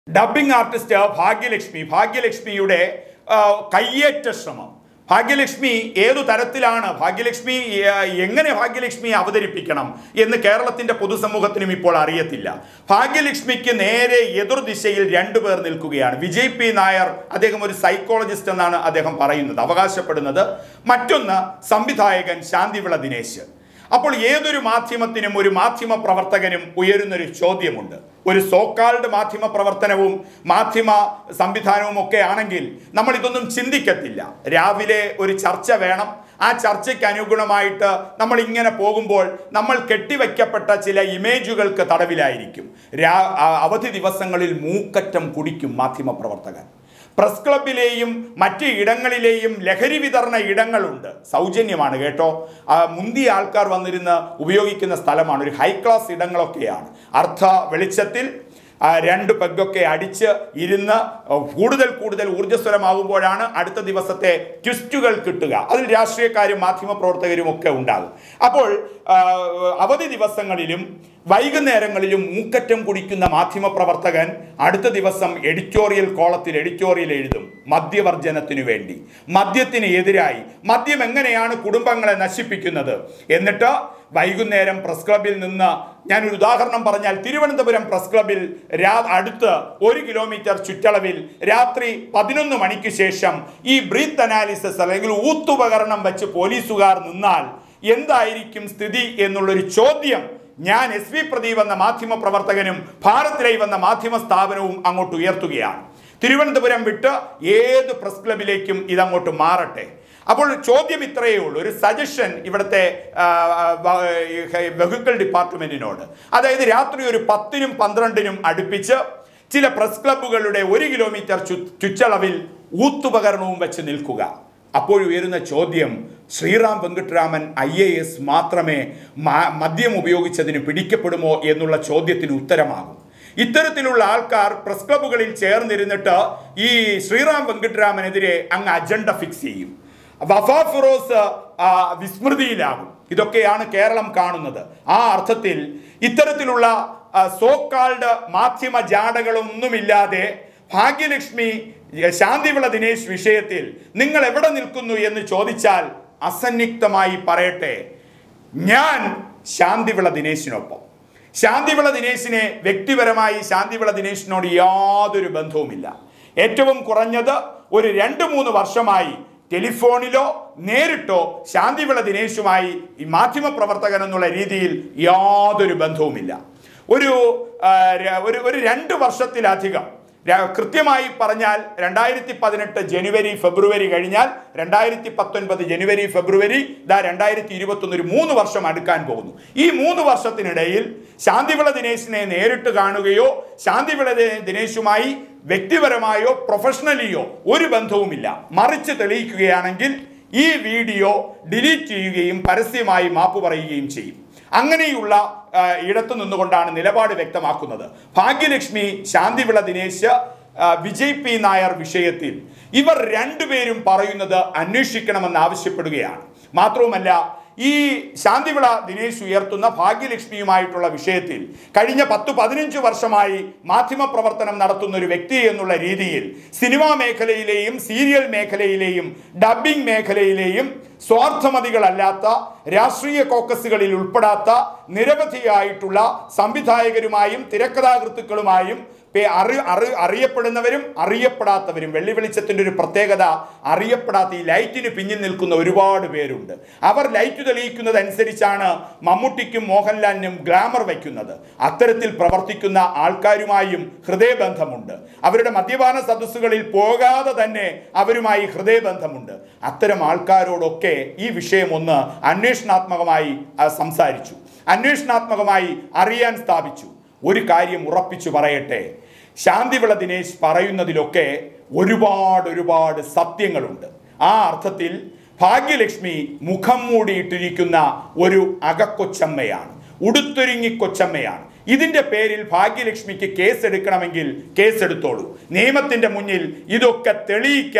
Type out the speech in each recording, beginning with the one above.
dubbing artist Bhagyalakshmi ഭാഗ്യലക്ഷ്മിയുടെ ആ, കയ്യേറ്റ ശ്രമം ഭാഗ്യലക്ഷ്മി ഏതു തരത്തിലാണ് ഭാഗ്യലക്ഷ്മി ആ, എങ്ങനെ ഭാഗ്യലക്ഷ്മിയെ അവതരിപ്പിക്കണം എന്ന് കേരളത്തിന്റെ പൊതുസമൂഹത്തിനും ഇപ്പോൾ അറിയത്തില്ല ഭാഗ്യലക്ഷ്മിക്ക് നേരെ എതിർദിശയിൽ രണ്ടുപേർ നിൽക്കുകയാണ് വിജയ് പി നായർ അദ്ദേഹം ഒരു സൈക്കോളജിസ്റ്റ് എന്നാണ് അദ്ദേഹം പറയുന്നത് അവകാശപ്പെടുന്നത് മറ്റൊന്ന് സംവിധായകൻ ശാന്തിവിള ദിനേശ് അപ്പോൾ ഏതൊരു മാധ്യമത്തിനും ഒരു മാധ്യമ പ്രവർത്തകനും ഉയരുന്നൊരു ചോദ്യമുണ്ട് ഒരു സോക്കാൾഡ് മാധ്യമ പ്രവർത്തനവും മാധ്യമ സംവിധാനവും ഒക്കെ ആണെങ്കിൽ നമ്മൾ ഇതൊന്നും ചിന്തിക്കത്തില്ല രാവിലെ ഒരു ചർച്ച വേണം ആ ചർച്ചയ്ക്ക് അനുഗുണമായിട്ട് നമ്മൾ ഇങ്ങനെ പോകുമ്പോൾ നമ്മൾ കെട്ടിവെക്കപ്പെട്ട ചില ഇമേജുകൾക്ക് തടവിലായിരിക്കും രാ ആ- അവധി ദിവസങ്ങളിൽ മൂക്കറ്റം കുടിക്കും മാധ്യമ പ്രവർത്തകൻ പ്രസ് ക്ലബിലെയും മറ്റ് ഇടങ്ങളിലെയും ലഹരി വിതരണ ഇടങ്ങളുണ്ട് സൗജന്യമാണ് കേട്ടോ ആ, മുന്തിയ ആൾക്കാർ വന്നിരുന്ന് ഉപയോഗിക്കുന്ന സ്ഥലമാണ് ഒരു ഹൈ ക്ലാസ് ഇടങ്ങളൊക്കെയാണ് അർദ്ധ വെളിച്ചത്തിൽ ആ, രണ്ട് പെഗൊക്കെ അടിച്ച് ഇരുന്ന് കൂടുതൽ കൂടുതൽ ഊർജ്ജസ്വലമാകുമ്പോഴാണ് അടുത്ത ദിവസത്തെ ട്വിസ്റ്റുകൾ കിട്ടുക അതിൽ രാഷ്ട്രീയക്കാരും മാധ്യമ പ്രവർത്തകരും ഒക്കെ ഉണ്ടാകും അപ്പോൾ ആ, അവധി ദിവസങ്ങളിലും വൈകുന്നേരങ്ങളിലും മൂക്കറ്റം കുടിക്കുന്ന മാധ്യമ പ്രവർത്തകൻ അടുത്ത ദിവസം എഡിറ്റോറിയൽ കോളത്തിൽ എഡിറ്റോറിയൽ എഴുതും മദ്യവർജനത്തിനു വേണ്ടി മദ്യത്തിന് എതിരായി മദ്യം എങ്ങനെയാണ് കുടുംബങ്ങളെ നശിപ്പിക്കുന്നത് എന്നിട്ട് വൈകുന്നേരം പ്രസ് ക്ലബിൽ നിന്ന് ഞാനൊരു ഉദാഹരണം പറഞ്ഞാൽ തിരുവനന്തപുരം പ്രസ് ക്ലബിൽ രാ അടുത്ത് ഒരു കിലോമീറ്റർ ചുറ്റളവിൽ രാത്രി പതിനൊന്ന് മണിക്ക് ശേഷം ഈ ബ്രീത്ത് അനാലിസിസ് അല്ലെങ്കിൽ ഊത്തുപകരണം വെച്ച് പോലീസുകാർ നിന്നാൽ എന്തായിരിക്കും സ്ഥിതി എന്നുള്ളൊരു ചോദ്യം ഞാൻ എസ് വി പ്രദീപ് എന്ന മാധ്യമ പ്രവർത്തകനും ഭാരത് ലൈവ് എന്ന മാധ്യമ സ്ഥാപനവും അങ്ങോട്ട് ഉയർത്തുകയാണ് തിരുവനന്തപുരം വിട്ട് ഏത് പ്രസ് ക്ലബിലേക്കും ഇതങ്ങോട്ട് മാറട്ടെ അപ്പോൾ ചോദ്യം ഇത്രയേ ഉള്ളൂ ഒരു സജഷൻ ഇവിടുത്തെ ആ, വ- വെഹിക്കിൾ ഡിപ്പാർട്ട്മെന്റിനോട് അതായത് രാത്രി ഒരു പത്തിനും പന്ത്രണ്ടിനും അടുപ്പിച്ച് ചില പ്രസ് ക്ലബ്ബുകളുടെ ഒരു കിലോമീറ്റർ ചു- ചുറ്റളവിൽ ഊത്തുപകരണവും വെച്ച് നിൽക്കുക അപ്പോഴുയരുന്ന ചോദ്യം Sriram Venkitaraman I A S മാത്രമേ മ- മദ്യം ഉപയോഗിച്ചതിന് പിടിക്കപ്പെടുമോ എന്നുള്ള ചോദ്യത്തിന് ഉത്തരമാകും ഇത്തരത്തിലുള്ള ആൾക്കാർ പ്രസ് ക്ലബ്ബുകളിൽ ചേർന്നിരുന്നിട്ട് ഈ ശ്രീറാം വെങ്കിട്ടരാമനെതിരെ അങ്ങ് അജണ്ട ഫിക്സ് ചെയ്യും വഫ ഫിറോസ് ആ, വിസ്മൃതിയിലാകും ഇതൊക്കെയാണ് കേരളം കാണുന്നത് ആ അർത്ഥത്തിൽ ഇത്തരത്തിലുള്ള സോക്കാൾഡ് മാധ്യമ ജാടകളൊന്നുമില്ലാതെ ഭാഗ്യലക്ഷ്മി ശാന്തിവിള ദിനേശ് വിഷയത്തിൽ നിങ്ങൾ എവിടെ നിൽക്കുന്നു എന്ന് ചോദിച്ചാൽ അസന്നിഗ്ധമായി പറയട്ടെ ഞാൻ ശാന്തിവിള ദിനേശിനൊപ്പം ശാന്തിവിള ദിനേശിനെ വ്യക്തിപരമായി ശാന്തിവിള ദിനേശിനോട് യാതൊരു ബന്ധവുമില്ല ഏറ്റവും കുറഞ്ഞത് ഒരു രണ്ട് മൂന്ന് വർഷമായി ടെലിഫോണിലോ നേരിട്ടോ ശാന്തിവിള ദിനേശുമായി ഈ മാധ്യമ പ്രവർത്തകൻ എന്നുള്ള രീതിയിൽ യാതൊരു ബന്ധവുമില്ല ഒരു ആ, ര- ഒരു ഒരു രണ്ട് വർഷത്തിലധികം ര- കൃത്യമായി പറഞ്ഞാൽ രണ്ടായിരത്തി പതിനെട്ട് ജനുവരി ഫെബ്രുവരി കഴിഞ്ഞാൽ രണ്ടായിരത്തി പത്തൊൻപത് ജനുവരി ഫെബ്രുവരി ഇതാ രണ്ടായിരത്തി ഇരുപത്തൊന്ന് ഒരു മൂന്ന് വർഷം അടുക്കാൻ പോകുന്നു ഈ മൂന്ന് വർഷത്തിനിടയിൽ ശാന്തിവിള ദിനേശിനെ നേരിട്ട് കാണുകയോ ശാന്തിവിള ദി- ദിനേശുമായി വ്യക്തിപരമായോ പ്രൊഫഷണലിയോ ഒരു ബന്ധവുമില്ല മറിച്ച് തെളിയിക്കുകയാണെങ്കിൽ ഈ വീഡിയോ ഡിലീറ്റ് ചെയ്യുകയും പരസ്യമായി മാപ്പ് പറയുകയും ചെയ്യും അങ്ങനെയുള്ള ആ, ഇടത്തു നിന്നുകൊണ്ടാണ് നിലപാട് വ്യക്തമാക്കുന്നത് ഭാഗ്യലക്ഷ്മി ശാന്തിവിള ദിനേശ് ആ, വിജയ് പി നായർ വിഷയത്തിൽ ഇവർ രണ്ടുപേരും പറയുന്നത് അന്വേഷിക്കണമെന്ന് ആവശ്യപ്പെടുകയാണ് മാത്രവുമല്ല ഈ ശാന്തിവിള ദിനേശ് ഉയർത്തുന്ന ഭാഗ്യലക്ഷ്മിയുമായിട്ടുള്ള വിഷയത്തിൽ കഴിഞ്ഞ പത്ത് പതിനഞ്ച് വർഷമായി മാധ്യമ പ്രവർത്തനം നടത്തുന്ന ഒരു വ്യക്തി എന്നുള്ള രീതിയിൽ സിനിമാ മേഖലയിലെയും സീരിയൽ മേഖലയിലെയും ഡബ്ബിംഗ് മേഖലയിലെയും സ്വാർത്ഥമതികളല്ലാത്ത രാഷ്ട്രീയ കോക്കസുകളിൽ ഉൾപ്പെടാത്ത നിരവധിയായിട്ടുള്ള സംവിധായകരുമായും തിരക്കഥാകൃത്തുക്കളുമായും പേ- അറി അറി അറിയപ്പെടുന്നവരും അറിയപ്പെടാത്തവരും വെള്ളി വെളിച്ചത്തിൻ്റെ ഒരു പ്രത്യേകത അറിയപ്പെടാത്ത ഈ ലൈറ്റിന് പിന്നിൽ നിൽക്കുന്ന ഒരുപാട് പേരുണ്ട് അവർ ലൈറ്റ് തെളിയിക്കുന്നത് അനുസരിച്ചാണ് മമ്മൂട്ടിക്കും മോഹൻലാലിനും ഗ്ലാമർ വയ്ക്കുന്നത് അത്തരത്തിൽ പ്രവർത്തിക്കുന്ന ആൾക്കാരുമായും ഹൃദയബന്ധമുണ്ട് അവരുടെ മദ്യപാന സദസ്സുകളിൽ പോകാതെ തന്നെ അവരുമായി ഹൃദയബന്ധമുണ്ട് അത്തരം ആൾക്കാരോടൊക്കെ ഈ വിഷയം ഒന്ന് അന്വേഷണാത്മകമായി ആ, സംസാരിച്ചു അന്വേഷണാത്മകമായി അറിയാൻ സ്ഥാപിച്ചു ഒരു കാര്യം ഉറപ്പിച്ചു പറയട്ടെ ശാന്തിവിള ദിനേശ് പറയുന്നതിലൊക്കെ ഒരുപാട് ഒരുപാട് സത്യങ്ങളുണ്ട് ആ അർത്ഥത്തിൽ ഭാഗ്യലക്ഷ്മി മുഖം മൂടിയിട്ടിരിക്കുന്ന ഒരു അകക്കൊച്ചമ്മയാണ് ഉടുത്തൊരുങ്ങി കൊച്ചമ്മയാണ് ഇതിന്റെ പേരിൽ ഭാഗ്യലക്ഷ്മിക്ക് കേസെടുക്കണമെങ്കിൽ കേസെടുത്തോളൂ നിയമത്തിന്റെ മുന്നിൽ ഇതൊക്കെ തെളിയിക്കാൻ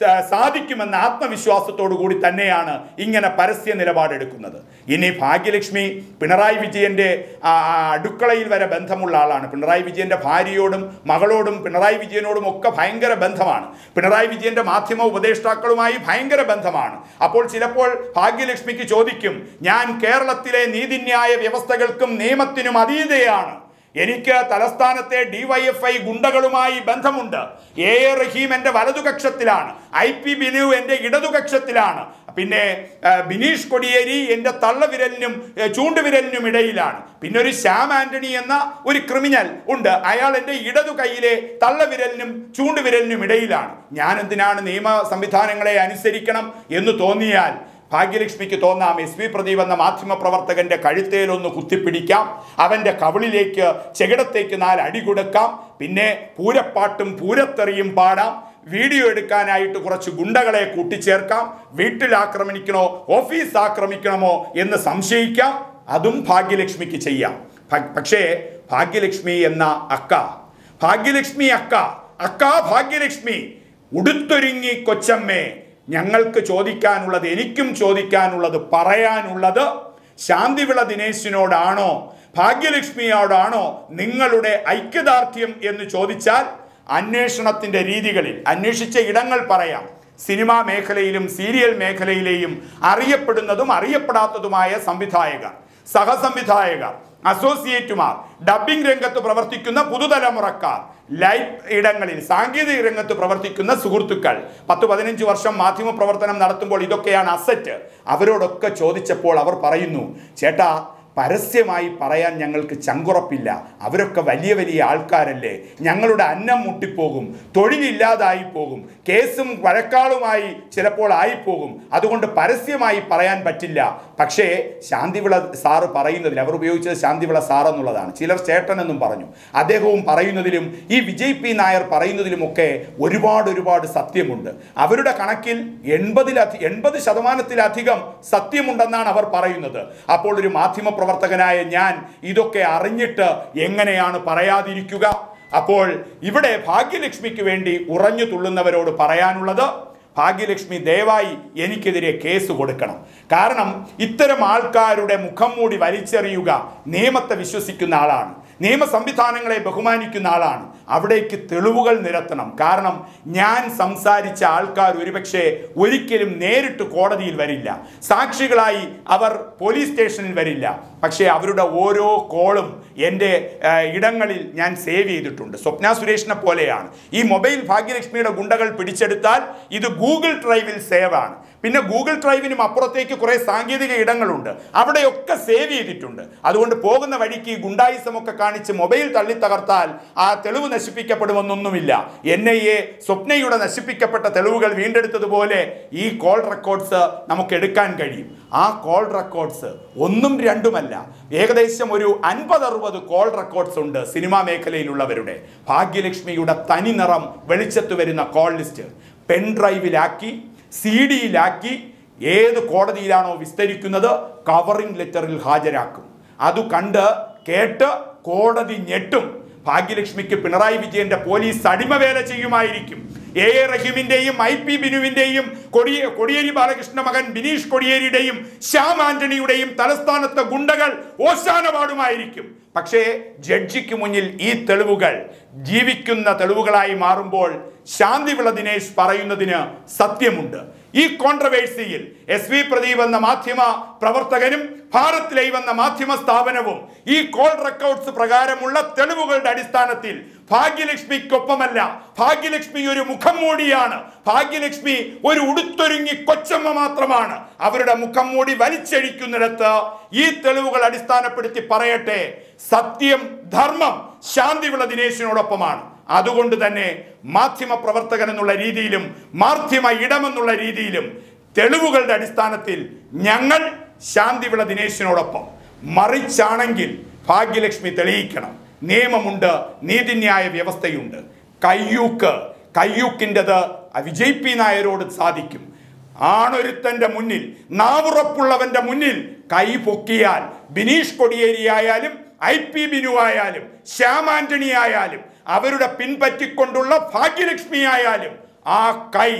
ത- സാധിക്കുമെന്ന ആത്മവിശ്വാസത്തോടു കൂടി തന്നെയാണ് ഇങ്ങനെ പരസ്യ നിലപാടെടുക്കുന്നത് ഇനി ഭാഗ്യലക്ഷ്മി പിണറായി വിജയന്റെ ആ, ആ, അടുക്കളയിൽ വരെ ബന്ധമുള്ള ആളാണ് പിണറായി വിജയന്റെ ഭാര്യയോടും മകളോടും പിണറായി വിജയനോടും ഒക്കെ ഭയങ്കര ബന്ധമാണ് പിണറായി വിജയന്റെ മാധ്യമ ഉപദേഷ്ടാക്കളുമായി ഭയങ്കര ബന്ധമാണ് അപ്പോൾ ചിലപ്പോൾ ഭാഗ്യലക്ഷ്മിക്ക് ചോദിക്കും ഞാൻ കേരളത്തിലെ നീതിന്യായ വ്യവസ്ഥകൾക്കും നിയമത്തിനും അതീതയാണ് എനിക്ക് തലസ്ഥാനത്തെ ഡിവൈഎഫ്ഐ ഗുണ്ടകളുമായി ബന്ധമുണ്ട് എ എ റഹീം എൻ്റെ വലതുകക്ഷത്തിലാണ് ഐ പി ബിനു എൻ്റെ ഇടതുകക്ഷത്തിലാണ് പിന്നെ ആ, ബിനീഷ് കൊടിയേരി എൻ്റെ തള്ളവിരലിനും ഏ, ചൂണ്ടുവിരലിനും ഇടയിലാണ് പിന്നെ ഒരു ശ്യാം ആന്റണി എന്ന ഒരു ക്രിമിനൽ ഉണ്ട് അയാൾ എൻ്റെ ഇടതു കൈയിലെ തള്ളവിരലിനും ചൂണ്ടുവിരലിനും ഇടയിലാണ് ഞാൻ എന്തിനാണ് നിയമ സംവിധാനങ്ങളെ അനുസരിക്കണം എന്ന് തോന്നിയാൽ ഭാഗ്യലക്ഷ്മിക്ക് തോന്നാം എസ് വി പ്രദീപ് എന്ന മാധ്യമ പ്രവർത്തകന്റെ കഴുത്തേലൊന്ന് കുത്തിപ്പിടിക്കാം അവന്റെ കവിളിലേക്ക് ചെകിടത്തേക്ക് നാല് അടി കൊടുക്കാം പിന്നെ പൂരപ്പാട്ടും പൂരത്തെറിയും പാടാം വീഡിയോ എടുക്കാനായിട്ട് കുറച്ച് ഗുണ്ടകളെ കൂട്ടിച്ചേർക്കാം വീട്ടിൽ ആക്രമിക്കണോ ഓഫീസ് ആക്രമിക്കണമോ എന്ന് സംശയിക്കാം അതും ഭാഗ്യലക്ഷ്മിക്ക് ചെയ്യാം ഭ- പക്ഷേ ഭാഗ്യലക്ഷ്മി എന്ന അക്ക ഭാഗ്യലക്ഷ്മി അക്ക അക്ക ഭാഗ്യലക്ഷ്മി ഉടുത്തൊരുങ്ങി കൊച്ചമ്മേ ഞങ്ങൾക്ക് ചോദിക്കാനുള്ളത് എനിക്കും ചോദിക്കാനുള്ളത് പറയാനുള്ളത് ശാന്തിവിള ദിനേശിനോടാണോ ഭാഗ്യലക്ഷ്മിയോടാണോ നിങ്ങളുടെ ഐക്യദാർഢ്യം എന്ന് ചോദിച്ചാൽ അന്വേഷണത്തിന്റെ രീതികളിൽ അന്വേഷിച്ച ഇടങ്ങൾ പറയാം സിനിമാ മേഖലയിലും സീരിയൽ മേഖലയിലെയും അറിയപ്പെടുന്നതും അറിയപ്പെടാത്തതുമായ സംവിധായകർ സഹസംവിധായകർ അസോസിയേറ്റുമാർ ഡബ്ബിംഗ് രംഗത്ത് പ്രവർത്തിക്കുന്ന പുതുതലമുറക്കാർ ലൈവ് ഇടങ്ങളിൽ സാങ്കേതിക രംഗത്ത് പ്രവർത്തിക്കുന്ന സുഹൃത്തുക്കൾ പത്ത് പതിനഞ്ച് വർഷം മാധ്യമ പ്രവർത്തനം നടത്തുമ്പോൾ ഇതൊക്കെയാണ് അസറ്റ് അവരോടൊക്കെ ചോദിച്ചപ്പോൾ അവർ പറയുന്നു ചേട്ടാ പരസ്യമായി പറയാൻ ഞങ്ങൾക്ക് ചങ്കുറപ്പില്ല അവരൊക്കെ വലിയ വലിയ ആൾക്കാരല്ലേ ഞങ്ങളുടെ അന്നം മുട്ടിപ്പോകും തൊഴിലില്ലാതായി പോകും കേസും വഴക്കാളുമായി ചിലപ്പോൾ ആയിപ്പോകും അതുകൊണ്ട് പരസ്യമായി പറയാൻ പറ്റില്ല പക്ഷേ ശാന്തിവിള സാറ് പറയുന്നതിൽ അവർ ഉപയോഗിച്ചത് ശാന്തിവിള സാർ എന്നുള്ളതാണ് ചിലർ ചേട്ടൻ എന്നും പറഞ്ഞു അദ്ദേഹവും പറയുന്നതിലും ഈ വിജയ് പി നായർ പറയുന്നതിലുമൊക്കെ ഒരുപാട് ഒരുപാട് സത്യമുണ്ട് അവരുടെ കണക്കിൽ എൺപതിലധി എൺപത് ശതമാനത്തിലധികം സത്യമുണ്ടെന്നാണ് അവർ പറയുന്നത് അപ്പോൾ ഒരു മാധ്യമ പ്രവർത്തകനായ ഞാൻ ഇതൊക്കെ അറിഞ്ഞിട്ട് എങ്ങനെയാണ് പറയാതിരിക്കുക അപ്പോൾ ഇവിടെ ഭാഗ്യലക്ഷ്മിക്ക് വേണ്ടി ഉറഞ്ഞു തുള്ളുന്നവരോട് പറയാനുള്ളത് ഭാഗ്യലക്ഷ്മി ദയവായി എനിക്കെതിരെ കേസ് കൊടുക്കണം കാരണം ഇത്തരം ആൾക്കാരുടെ മുഖം മൂടി വലിച്ചെറിയുക നിയമത്തെ വിശ്വസിക്കുന്ന ആളാണ് നിയമ സംവിധാനങ്ങളെ ബഹുമാനിക്കുന്ന ആളാണ് അവിടേക്ക് തെളിവുകൾ നിരത്തണം കാരണം ഞാൻ സംസാരിച്ച ആൾക്കാർ ഒരുപക്ഷെ ഒരിക്കലും നേരിട്ട് കോടതിയിൽ വരില്ല സാക്ഷികളായി അവർ പോലീസ് സ്റ്റേഷനിൽ വരില്ല പക്ഷേ അവരുടെ ഓരോ കോളും എൻ്റെ ആ, ഇടങ്ങളിൽ ഞാൻ സേവ് ചെയ്തിട്ടുണ്ട് സ്വപ്ന സുരേഷിനെ പോലെയാണ് ഈ മൊബൈൽ ഭാഗ്യലക്ഷ്മിയുടെ ഗുണ്ടകൾ പിടിച്ചെടുത്താൽ ഇത് ഗൂഗിൾ ഡ്രൈവിൽ സേവ് ആണ് പിന്നെ ഗൂഗിൾ ഡ്രൈവിനും അപ്പുറത്തേക്ക് കുറേ സാങ്കേതിക ഇടങ്ങളുണ്ട് അവിടെയൊക്കെ സേവ് ചെയ്തിട്ടുണ്ട് അതുകൊണ്ട് പോകുന്ന വഴിക്ക് ഈ ഗുണ്ടായിസം ഒക്കെ കാണിച്ച് മൊബൈൽ തള്ളി തകർത്താൽ ആ തെളിവ് നശിപ്പിക്കപ്പെടുമെന്നൊന്നുമില്ല എൻ ഐ എ സ്വപ്നയുടെ നശിപ്പിക്കപ്പെട്ട തെളിവുകൾ വീണ്ടെടുത്തതുപോലെ ഈ കോൾ റെക്കോർഡ്സ് നമുക്ക് എടുക്കാൻ കഴിയും ആ കോൾ റെക്കോർഡ്സ് ഒന്നും രണ്ടുമല്ല ഏകദേശം ഒരു അൻപത് അറുപത് കോൾ റെക്കോർഡ്സ് ഉണ്ട് സിനിമാ മേഖലയിലുള്ളവരുടെ ഭാഗ്യലക്ഷ്മിയുടെ തനി നിറം വെളിച്ചത്ത് വരുന്ന കോൾ ലിസ്റ്റ് പെൻ ഡ്രൈവിലാക്കി സി ഡിയിലാക്കി ഏത് കോടതിയിലാണോ വിസ്തരിക്കുന്നത് കവറിംഗ് ലെറ്ററിൽ ഹാജരാക്കും അത് കണ്ട് കേട്ട് കോടതി ഞെട്ടും ഭാഗ്യലക്ഷ്മിക്ക് പിണറായി വിജയന്റെ പോലീസ് അടിമവേല ചെയ്യുമായിരിക്കും എ എ റഹീമിന്റെയും ഐ പി ബിനുവിന്റെയും കൊടിയ കൊടിയേരി ബാലകൃഷ്ണ മകൻ ബിനീഷ് കൊടിയേരിയുടെയും ശ്യാം ആന്റണിയുടെയും തലസ്ഥാനത്തെ ഗുണ്ടകൾ ഓശാനപാടുമായിരിക്കും പക്ഷേ ജഡ്ജിക്ക് മുന്നിൽ ഈ തെളിവുകൾ ജീവിക്കുന്ന തെളിവുകളായി മാറുമ്പോൾ ശാന്തിവിള ദിനേശ് പറയുന്നതിന് സത്യമുണ്ട് ഈ കോൺട്രവേഴ്സിയിൽ എസ് വി പ്രദീപ് എന്ന മാധ്യമ പ്രവർത്തകനും ഭാരത് ലൈവ് എന്ന മാധ്യമ സ്ഥാപനവും ഈ കോൾ റെക്കോർഡ്സ് പ്രകാരമുള്ള തെളിവുകളുടെ അടിസ്ഥാനത്തിൽ ഭാഗ്യലക്ഷ്മിക്കൊപ്പമല്ല ഭാഗ്യലക്ഷ്മി ഒരു മുഖം മൂടിയാണ് ഭാഗ്യലക്ഷ്മി ഒരു ഉടുത്തൊരുങ്ങി കൊച്ചമ്മ മാത്രമാണ് അവരുടെ മുഖം മൂടി വലിച്ചഴിക്കുന്നിടത്ത് ഈ തെളിവുകൾ അടിസ്ഥാനപ്പെടുത്തി പറയട്ടെ സത്യം ധർമ്മം ശാന്തിവിള ദിനേശിനോടൊപ്പമാണ് അതുകൊണ്ട് തന്നെ മാധ്യമ പ്രവർത്തകൻ എന്നുള്ള രീതിയിലും മാധ്യമ ഇടമെന്നുള്ള രീതിയിലും തെളിവുകളുടെ അടിസ്ഥാനത്തിൽ ഞങ്ങൾ ശാന്തിവിള ദിനേശിനോടൊപ്പം മറിച്ചാണെങ്കിൽ ഭാഗ്യലക്ഷ്മി തെളിയിക്കണം നിയമമുണ്ട് നീതിന്യായ വ്യവസ്ഥയുണ്ട് കയ്യൂക്ക് കയ്യൂക്കിൻ്റെത് വിജയ് പി നായരോട് സാധിക്കും ആണൊരുത്തന്റെ മുന്നിൽ നാവുറപ്പുള്ളവന്റെ മുന്നിൽ കൈ പൊക്കിയാൽ ബിനീഷ് കൊടിയേരി ആയാലും ഐ പി ബിനു ആയാലും ശ്യാം ആന്റണി ആയാലും അവരുടെ പിൻപറ്റിക്കൊണ്ടുള്ള ഭാഗ്യലക്ഷ്മി ആയാലും ആ കൈ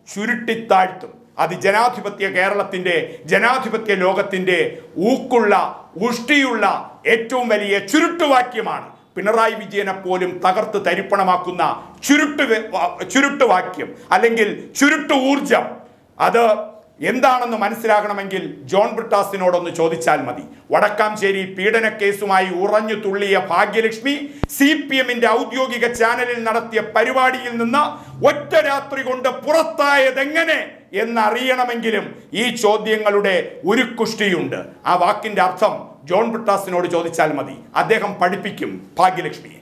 ചുരുട്ടിത്താഴ്ത്തും അത് ജനാധിപത്യ കേരളത്തിന്റെ ജനാധിപത്യ ലോകത്തിന്റെ ഊക്കുള്ള ഉഷ്ടിയുള്ള ഏറ്റവും വലിയ ചുരുട്ടുവാക്യമാണ് പിണറായി വിജയനെ പോലും തകർത്ത് തരിപ്പണമാക്കുന്ന ചുരുട്ട് വെ- വാ- ചുരുട്ടുവാക്യം അല്ലെങ്കിൽ ചുരുട്ട് ഊർജം അത് എന്താണെന്ന് മനസ്സിലാകണമെങ്കിൽ ജോൺ ബ്രിട്ടാസിനോടൊന്ന് ചോദിച്ചാൽ മതി വടക്കാംചേരി പീഡന കേസുമായി ഉറഞ്ഞു തുള്ളിയ ഭാഗ്യലക്ഷ്മി സി പി എമ്മിന്റെ ഔദ്യോഗിക ചാനലിൽ നടത്തിയ പരിപാടിയിൽ നിന്ന് ഒറ്റ രാത്രി കൊണ്ട് പുറത്തായതെങ്ങനെ എന്നറിയണമെങ്കിലും ഈ ചോദ്യങ്ങളുടെ ഒരു കുഷ്ടിയുണ്ട് ആ വാക്കിന്റെ അർത്ഥം ജോൺ ബ്രിട്ടാസിനോട് ചോദിച്ചാൽ മതി അദ്ദേഹം പഠിപ്പിക്കും ഭാഗ്യലക്ഷ്മിയെ